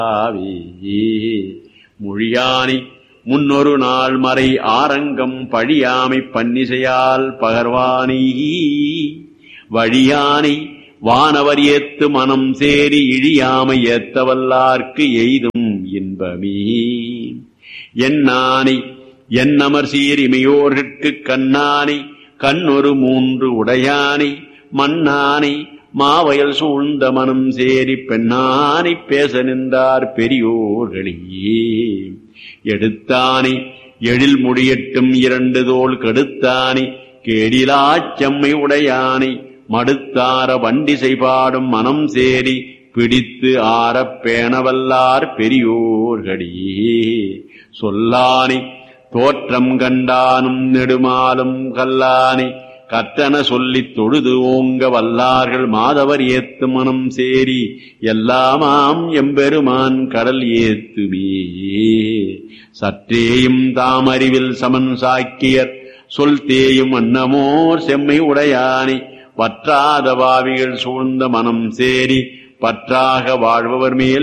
ஆவே மொழியானை முன்னொரு நாள் மறை ஆரங்கம் பழியாமை பன்னிசையால் பகர்வானை வழியானை வானவர் ஏத்து மனம் சேரி இழியாமை ஏத்தவல்லார்க்கு எய்தும் இன்பமே என்னானை என்னமர் சீர் இமையோர்கட்கு கண்ணானை கண்ணொரு மூன்று உடையானை மண்ணானை மாவயல் சூழ்ந்த மனம் சேரி பெண்ணானை பேச நின்றார் பெரியோர்களையே எடுத்தானை எழில் முடியட்டும் இரண்டு தோள் கெடுத்தானை கேடிலாச் செம்மை உடையானை மடுத்தார வண்டிசை பாடும் மனம் சேரி பிடித்து ஆறப் பேணவல்லார் பெரியோர்களே சொல்லானை தோற்றம் கண்டானும் நெடுமாலும் கல்லானை கற்றன சொல்லித் தொழுது ஓங்க வல்லார்கள் மாதவர் ஏத்து மனம் சேரி எல்லாமாம் எம்பெருமான் கடல் ஏத்துமே சற்றேயும் தாமறிவில் சமன் சாக்கியர் சொல் தேயும் அன்னமோர் செம்மை உடையானை வற்றாத பாவிகள் சூழ்ந்த மனம் சேரி பற்றாக வாழ்பவர் மேல்